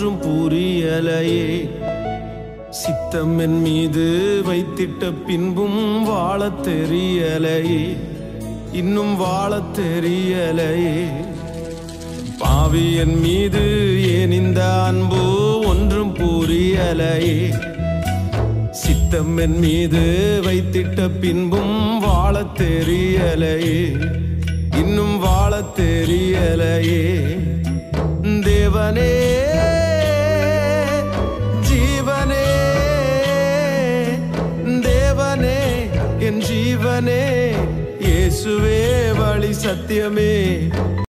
ஒன்றும் புரியலையே சித்தம் என் மீது வைத்திட்ட பின்பும் வாழத் தெரியலையே இன்னும் வாழத் தெரியலையே பாவி என் மீது ஏன் இந்த அன்பு ஒன்றும் புரியலையே சித்தம் என் மீது வைத்திட்ட பின்பும் வாழத் தெரியலையே இன்னும் வாழத் தெரியலையே தேவனே ஜீவனே தேவனே என் ஜீவனே இயேசுவே வழி சத்தியமே